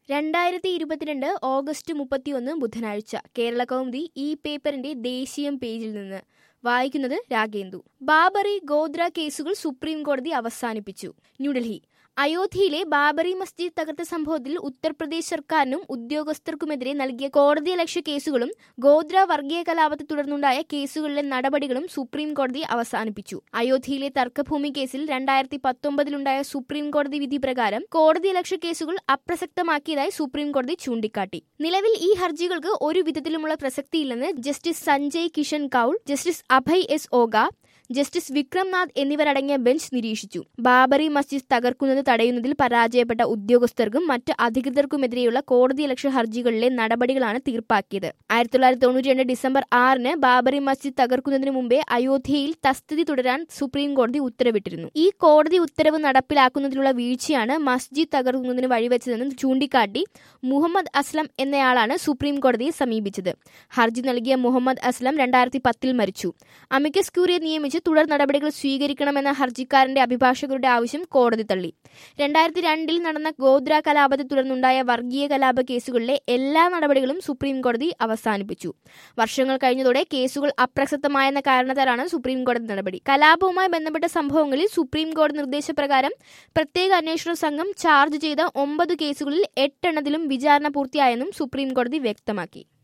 രണ്ടായിരത്തി ഇരുപത്തിരണ്ട് ഓഗസ്റ്റ് മുപ്പത്തിയൊന്ന് ബുധനാഴ്ച കേരള കൗമുദി ഈ പേപ്പറിന്റെ ദേശീയം പേജിൽ നിന്ന് വായിക്കുന്നത് രാഗേന്ദു ബാബറി ഗോദ്ര കേസുകൾ സുപ്രീം കോടതി അവസാനിപ്പിച്ചു ന്യൂഡൽഹി അയോധ്യയിലെ ബാബറി മസ്ജിദ് തകർത്ത സംഭവത്തിൽ ഉത്തർപ്രദേശ് സർക്കാരിനും ഉദ്യോഗസ്ഥർക്കുമെതിരെ നൽകിയ കോടതിയലക്ഷ്യ കേസുകളും ഗോദ്ര വർഗീയ കലാപത്തെ തുടർന്നുണ്ടായ കേസുകളിലെ നടപടികളും സുപ്രീം കോടതി അവസാനിപ്പിച്ചു അയോധ്യയിലെ തർക്കഭൂമി കേസിൽ രണ്ടായിരത്തി പത്തൊമ്പതിലുണ്ടായ സുപ്രീം കോടതി വിധി പ്രകാരം കോടതിയലക്ഷ്യ കേസുകൾ അപ്രസക്തമാക്കിയതായി സുപ്രീം കോടതി ചൂണ്ടിക്കാട്ടി നിലവിൽ ഈ ഹർജികൾക്ക് ഒരു വിധത്തിലുമുള്ള പ്രസക്തിയില്ലെന്ന് justice Sanjay Kishan Kaul justice Abhay S Oka justice Vikram Nath എന്നിവരടങ്ങിയ ബെഞ്ച് നിരീക്ഷിച്ചു ബാബറി മസ്ജിദ് തകർക്കുന്നത് തടയുന്നതിൽ പരാജയപ്പെട്ട ഉദ്യോഗസ്ഥർക്കും മറ്റ് അധികൃതർക്കുമെതിരെയുള്ള കോടതിയലക്ഷ്യ ഹർജികളിലെ നടപടികളാണ് തീർപ്പാക്കിയത് ആയിരത്തി തൊള്ളായിരത്തി തൊണ്ണൂറ്റി രണ്ട് ഡിസംബർ ആറിന് ബാബറി മസ്ജിദ് തകർക്കുന്നതിന് മുമ്പേ അയോധ്യയിൽ തസ്തിതി തുടരാൻ സുപ്രീം കോടതി ഉത്തരവിട്ടിരുന്നു ഈ കോടതി ഉത്തരവ് നടപ്പിലാക്കുന്നതിലുള്ള വീഴ്ചയാണ് മസ്ജിദ് തകർക്കുന്നതിന് വഴിവെച്ചതെന്ന് ചൂണ്ടിക്കാട്ടി മുഹമ്മദ് അസ്ലം എന്നയാളാണ് സുപ്രീം കോടതിയെ സമീപിച്ചത് ഹർജി നൽകിയ മുഹമ്മദ് അസ്ലം രണ്ടായിരത്തി പത്തിൽ മരിച്ചു അമിക്കസ് ക്യൂറിയെ നിയമിച്ച് തുടർ നടപടികൾ സ്വീകരിക്കണമെന്ന ഹർജിക്കാരന്റെ അഭിഭാഷകരുടെ ആവശ്യം കോടതി തള്ളി രണ്ടായിരത്തി രണ്ടിൽ നടന്ന ഗോദ്ര കലാപത്തെ തുടർന്നുണ്ടായ വർഗീയ കലാപ കേസുകളിലെ എല്ലാ നടപടികളും സുപ്രീം കോടതി അവസാനിപ്പിച്ചു വർഷങ്ങൾ കഴിഞ്ഞതോടെ കേസുകൾ അപ്രസക്തമായെന്ന കാരണത്താലാണ് സുപ്രീം കോടതി നടപടി കലാപവുമായി ബന്ധപ്പെട്ട സംഭവങ്ങളിൽ സുപ്രീം കോടതി നിർദ്ദേശപ്രകാരം പ്രത്യേക അന്വേഷണ സംഘം ചാർജ് ചെയ്ത ഒമ്പത് കേസുകളിൽ എട്ടെണ്ണത്തിലും വിചാരണ പൂർത്തിയായെന്നും സുപ്രീം കോടതി വ്യക്തമാക്കി